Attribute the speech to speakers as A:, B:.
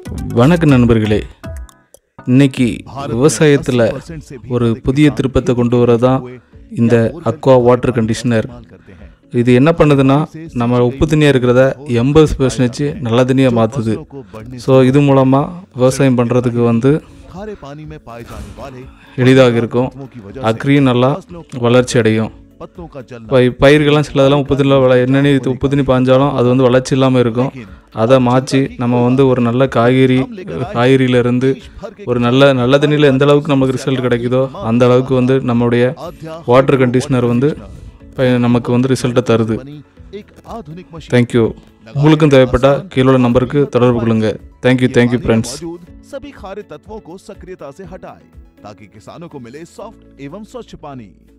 A: வணக்கம் நண்பர்களே இன்னைக்கு விவசாயத்தில் ஒரு புதிய திருப்பத்தை கொண்டு வரதான் இந்த அக்வா வாட்டர் கண்டிஷனர் இது என்ன பண்ணுதுன்னா நம்ம உப்பு தண்ணியாக இருக்கிறத எண்பது பர்சன்டேஜ் நல்ல தண்ணியாக மாற்றுது ஸோ இது மூலமாக விவசாயம் பண்ணுறதுக்கு வந்து
B: खारे पानी में पाए जाने वाले
A: எளிதாக இருக்கும்
B: तत्वों की वजह
A: அக்ரியும் நல்லா வளர்ச்சி அடையும்
B: पत्तों का जलना
A: இப்போ பயிர்கள்லாம் சிலதெல்லாம் உப்பு தண்ணியில் வள என்னென்ன இது உப்பு தண்ணி பாஞ்சாலும் அது வந்து வளர்ச்சி இல்லாமல் இருக்கும் அதை மாற்றி நம்ம வந்து ஒரு நல்ல காய்கறி காய்கறியிலேருந்து ஒரு நல்ல நல்ல தண்ணியில் எந்த அளவுக்கு நமக்கு ரிசல்ட் கிடைக்குதோ அந்த அளவுக்கு வந்து நம்மளுடைய வாட்டர் கண்டிஷனர் வந்து ப- நமக்கு வந்து ரிசல்ட்டை தருது
B: बनी एक आधुनिक मशीन
A: தேங்க்யூ உங்களுக்கும் தேவைப்பட்டால் கீழே உள்ள நம்பருக்கு தொடர்பு கொள்ளுங்க தேங்க்யூ தேங்க்யூ ஃப்ரெண்ட்ஸ்
B: मौजूद सभी खारे तत्वों को सक्रियता से हटाए ताकि किसानों को मिले सॉफ्ट एवं स्वच्छ पानी